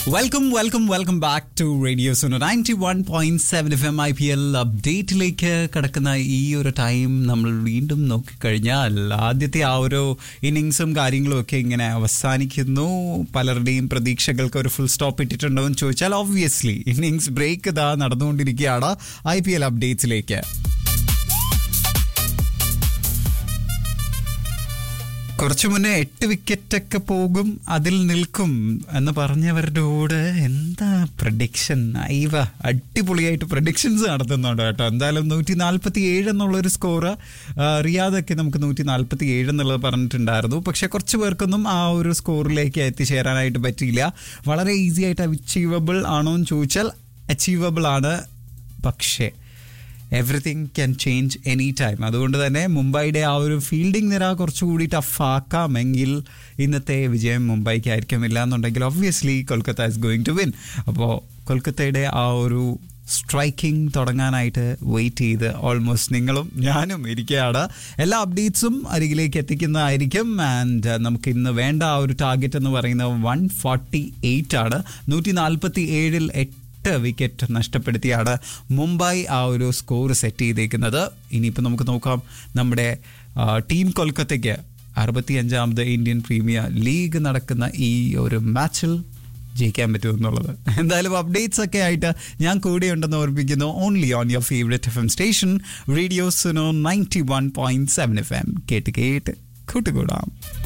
welcome welcome welcome back to radio Suno ninety one point seven F M I P L അപ്ഡേറ്റിലേക്ക് കിടക്കുന്ന ഈ ഒരു time നമ്മൾ വീണ്ടും നോക്കിക്കഴിഞ്ഞാൽ ആദ്യത്തെ ആ ഒരു ഇന്നിങ്സും കാര്യങ്ങളും ഒക്കെ ഇങ്ങനെ അവസാനിക്കുന്നു പലരുടെയും പ്രതീക്ഷകൾക്ക് ഒരു ഫുൾ സ്റ്റോപ്പ് ഇട്ടിട്ടുണ്ടോ എന്ന് ചോദിച്ചാൽ ഓബ്വിയസ്ലി ഇന്നിങ്സ് ബ്രേക്ക് ഇതാ നടന്നുകൊണ്ടിരിക്കുകയാണ് ഐ പി എൽ അപ്ഡേറ്റ്സിലേക്ക് കുറച്ചു മുന്നേ എട്ട് വിക്കറ്റൊക്കെ പോകും അതിൽ നിൽക്കും എന്ന് പറഞ്ഞവരുടെ കൂടെ എന്താ പ്രഡിക്ഷൻ അയവ അടിപൊളിയായിട്ട് പ്രഡിക്ഷൻസ് നടത്തുന്നുണ്ട് കേട്ടോ എന്തായാലും നൂറ്റി നാൽപ്പത്തി ഏഴ് എന്നുള്ളൊരു സ്കോറ് റിയാദൊക്കെ നമുക്ക് നൂറ്റി നാൽപ്പത്തി ഏഴ് എന്നുള്ളത് പറഞ്ഞിട്ടുണ്ടായിരുന്നു പക്ഷെ കുറച്ച് പേർക്കൊന്നും ആ ഒരു സ്കോറിലേക്ക് എത്തിച്ചേരാനായിട്ട് പറ്റിയില്ല വളരെ ഈസി ആയിട്ട് അച്ചീവബിൾ ആണോ എന്ന് ചോദിച്ചാൽ അച്ചീവബിൾ ആണ് പക്ഷേ everything can change any time അതുകൊണ്ട് തന്നെ മുംബൈയുടെ ആ ഒരു ഫീൽഡിംഗ് നിര കുറച്ചുകൂടി ടഫാക്കാമെങ്കിൽ ഇന്നത്തെ വിജയം മുംബൈക്ക് ആയിരിക്കുമില്ല എന്നുണ്ടെങ്കിൽ obviously Kolkata is going to win അപ്പോൾ കൊൽക്കത്തയുടെ ആ ഒരു സ്ട്രൈക്കിംഗ് തുടങ്ങാനായിട്ട് വെയിറ്റ് ചെയ്ത് ഓൾമോസ്റ്റ് നിങ്ങളും ഞാനും ഇരിക്കുകയാണ് എല്ലാ അപ്ഡേറ്റ്സും അരികിലേക്ക് എത്തിക്കുന്നതായിരിക്കും ആൻഡ് നമുക്ക് ഇന്ന് വേണ്ട ആ ഒരു ടാർഗറ്റ് എന്ന് പറയുന്നത് വൺ ഫോർട്ടി എയ്റ്റ് ആണ് നൂറ്റി നാൽപ്പത്തി ഏഴിൽ എട്ട് എട്ട് വിക്കറ്റ് നഷ്ടപ്പെടുത്തിയാണ് മുംബൈ ആ ഒരു സ്കോർ സെറ്റ് ചെയ്തേക്കുന്നത് ഇനിയിപ്പോൾ നമുക്ക് നോക്കാം നമ്മുടെ ആ, ടീം കൊൽക്കത്തയ്ക്ക് അറുപത്തിയഞ്ചാമത് ഇന്ത്യൻ പ്രീമിയർ ലീഗ് നടക്കുന്ന ഈ ഒരു മാച്ചിൽ ജയിക്കാൻ പറ്റുമെന്നുള്ളത് എന്തായാലും അപ്ഡേറ്റ്സ് ഒക്കെ ആയിട്ട് ഞാൻ കൂടെയുണ്ടെന്ന് ഓർമ്മിക്കുന്നു only on your favourite F M station radio Suno ninety one point seven F M കേട്ട് കേട്ട് കൂട്ടുകൂടാം